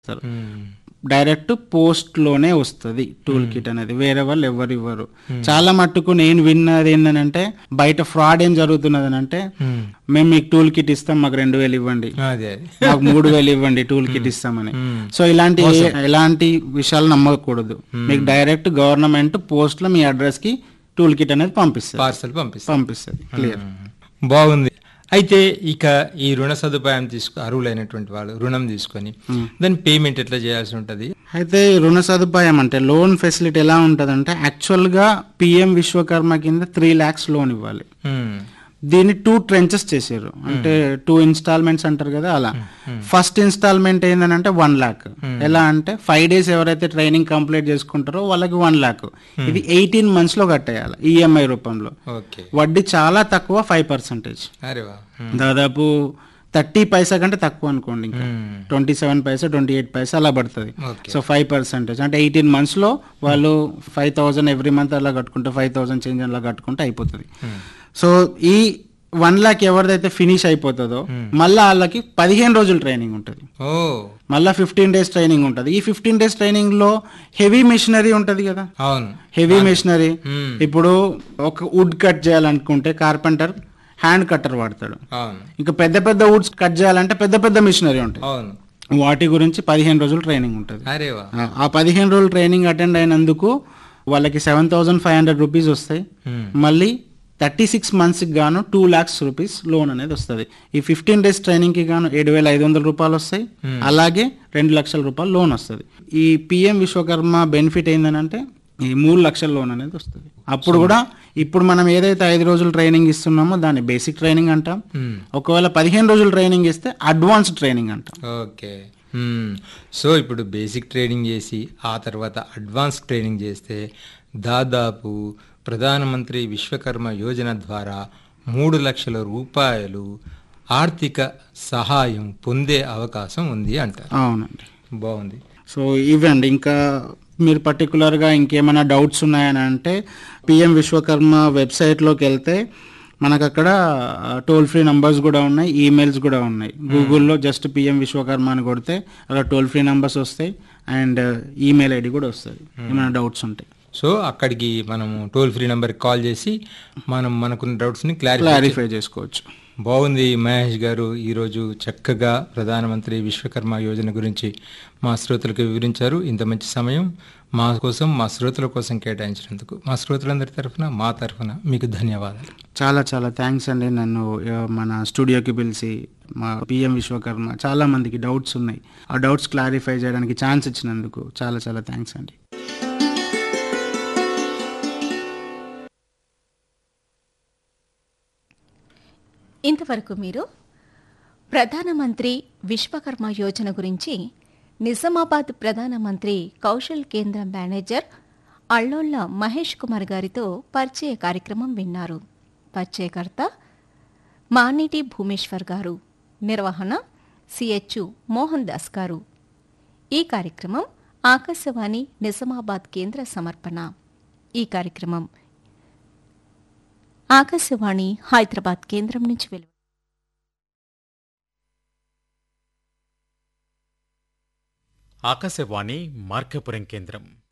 Sir మ్మ్. Direct post లోనే వస్తుంది tool kit అనేది వేరే వాళ్ళు ఎవరు ఇవ్వరు చాలా మట్టుకు నేను విన్నది ఏంటంటే బయట ఫ్రాడ్ ఏం జరుగుతున్నది అంటే మ్మ్. మేము మీకు టూల్ కిట్ ఇస్తాం మాకు రెండు వేలు ఇవ్వండి అదే అదే మాకు మూడు వేలు ఇవ్వండి టూల్ కిట్ ఇస్తామని మ్మ్. సో ఇలాంటి ఎలాంటి విషయాలు నమ్మకూడదు మీకు డైరెక్ట్ గవర్నమెంట్ పోస్ట్ లో మీ అడ్రస్ కి టూల్ కిట్ అనేది పంపిస్తుంది పార్సల్ పంపిస్తాం పంపిస్తుంది క్లియర్ బాగుంది అయితే ఇక ఈ రుణ సదుపాయం తీసుకు అర్హులైనటువంటి వాళ్ళు రుణం తీసుకొని దాని పేమెంట్ ఎట్లా చేయాల్సి ఉంటది అయితే ఈ రుణ సదుపాయం అంటే లోన్ ఫెసిలిటీ ఎలా ఉంటదంటే యాక్చువల్ గా పిఎం విశ్వకర్మ కింద త్రీ లాక్స్ లోన్ ఇవ్వాలి మ్మ్. దీన్ని టూ ట్రెంచెస్ చేసారు అంటే టూ ఇన్స్టాల్మెంట్స్ అంటారు కదా అలా ఫస్ట్ ఇన్స్టాల్మెంట్ ఏంటంటే వన్ లాక్ ఎలా అంటే ఫైవ్ డేస్ ఎవరైతే ట్రైనింగ్ కంప్లీట్ చేసుకుంటారో వాళ్ళకి వన్ లాక్ ఇది ఎయిటీన్ మంత్స్ లో కట్టేయాలి ఈఎంఐ రూపంలో ఓకే వడ్డీ చాలా తక్కువ ఫైవ్ పర్సెంటేజ్ అరే వా మ్మ్. దాదాపు థర్టీ పైసా కంటే తక్కువ అనుకోండి ఇంకా మ్మ్. Twenty seven paisa twenty eight paisa అలా పడుతుంది ఓకే సో ఫైవ్ పర్సెంటేజ్ అంటే ఎయిటీన్ మంత్స్ లో వాళ్ళు ఫైవ్ థౌసండ్ ఎవ్రీ మంత్ అలా కట్టుకుంటే ఫైవ్ థౌసండ్ చేంజ్ అలా కట్టుకుంటే అయిపోతుంది సో ఈ వన్ లాక్ ఎవరిదైతే ఫినిష్ అయిపోతుందో మళ్ళీ వాళ్ళకి పదిహేను రోజులు ట్రైనింగ్ ఉంటుంది ఓ మళ్ళీ ఫిఫ్టీన్ డేస్ ట్రైనింగ్ ఉంటుంది ఈ ఫిఫ్టీన్ డేస్ ట్రైనింగ్ లో హెవీ మెషినరీ ఉంటుంది కదా అవును హెవీ మెషినరీ మ్మ్. ఇప్పుడు ఒక వుడ్ కట్ చేయాలనుకుంటే కార్పెంటర్ హ్యాండ్ కట్టర్ వాడతాడు అవును ఇంకా పెద్ద పెద్ద వుడ్స్ కట్ చేయాలంటే పెద్ద పెద్ద మిషనరీ ఉంటాయి అవును వాటి గురించి పదిహేను రోజులు ట్రైనింగ్ ఉంటుంది అరే వా ఆ- ఆ పదిహేను రోజులు ట్రైనింగ్ అటెండ్ అయినందుకు వాళ్ళకి seven thousand five hundred rupees వస్తాయి మ్మ్. మళ్ళీ థర్టీ సిక్స్ మంత్స్కి గాను టూ ల్యాక్స్ రూపీస్ లోన్ అనేది వస్తుంది ఈ ఫిఫ్టీన్ డేస్ ట్రైనింగ్కి గాను ఏడు వేల ఐదు వందల రూపాయలు వస్తాయి అలాగే రెండు లక్షల రూపాయలు లోన్ వస్తుంది ఈ పిఎం విశ్వకర్మ బెనిఫిట్ ఏంటంటే ఈ మూడు లక్షల లోన్ అనేది వస్తుంది అప్పుడు కూడా ఇప్పుడు మనం ఏదైతే ఐదు రోజులు ట్రైనింగ్ ఇస్తున్నామో దాన్ని బేసిక్ ట్రైనింగ్ అంటాం మ్మ్. ఒకవేళ పదిహేను రోజులు ట్రైనింగ్ ఇస్తే అడ్వాన్స్ ట్రైనింగ్ అంటాం ఓకే మ్మ్. సో ఇప్పుడు బేసిక్ ట్రైనింగ్ చేసి ఆ తర్వాత అడ్వాన్స్ ట్రైనింగ్ చేస్తే దాదాపు ప్రధానమంత్రి విశ్వకర్మ యోజన ద్వారా మూడు లక్షల రూపాయలు ఆర్థిక సహాయం పొందే అవకాశం ఉంది అంటారు అవునండి బాగుంది సో ఇవండి ఇంకా మీరు పర్టికులర్గా ఇంకేమైనా డౌట్స్ ఉన్నాయని అంటే పిఎం విశ్వకర్మ వెబ్సైట్లోకి వెళ్తే మనకు అక్కడ టోల్ ఫ్రీ నంబర్స్ కూడా ఉన్నాయి ఈమెయిల్స్ కూడా ఉన్నాయి గూగుల్లో జస్ట్ పిఎం విశ్వకర్మ అని కొడితే అక్కడ టోల్ ఫ్రీ నంబర్స్ వస్తాయి అండ్ ఈమెయిల్ ఐడి కూడా వస్తుంది ఏమైనా డౌట్స్ ఉంటాయి సో అక్కడికి మనము టోల్ ఫ్రీ నెంబర్కి కాల్ చేసి మనం మనకున్న డౌట్స్ని క్లారిఫై క్లారిఫై చేసుకోవచ్చు బాగుంది మహేష్ గారు ఈరోజు చక్కగా ప్రధానమంత్రి విశ్వకర్మ యోజన గురించి మా శ్రోతలకు వివరించారు ఇంత మంచి సమయం మా కోసం మా శ్రోతల కోసం కేటాయించినందుకు మా శ్రోతలందరి తరఫున మా తరఫున మీకు ధన్యవాదాలు చాలా చాలా థ్యాంక్స్ అండి నన్ను ఆ, మన స్టూడియోకి పిలిచి మా పిఎం విశ్వకర్మ చాలా మందికి డౌట్స్ ఉన్నాయి ఆ డౌట్స్ క్లారిఫై చేయడానికి ఛాన్స్ ఇచ్చినందుకు చాలా చాలా థ్యాంక్స్ అండి ఇంతవరకు మీరు ప్రధానమంత్రి విశ్వకర్మ యోజన గురించి నిజామాబాద్ ప్రధానమంత్రి కౌశల్ కేంద్ర మేనేజర్ అల్లోళ్ళ మహేష్ కుమార్ గారితో పరిచయ కార్యక్రమం విన్నారు పరిచయకర్త మానిటి భూమేశ్వర్ గారు నిర్వహణ సిహెచ్ మోహన్ దాస్ గారు ఈ కార్యక్రమం ఆకాశవాణి నిజామాబాద్ కేంద్ర సమర్పణ ఈ కార్యక్రమం ఆకాశవాణి హైదరాబాద్ కేంద్రం నుంచి వెలువ ఆకాశవాణి మార్కపురం కేంద్రం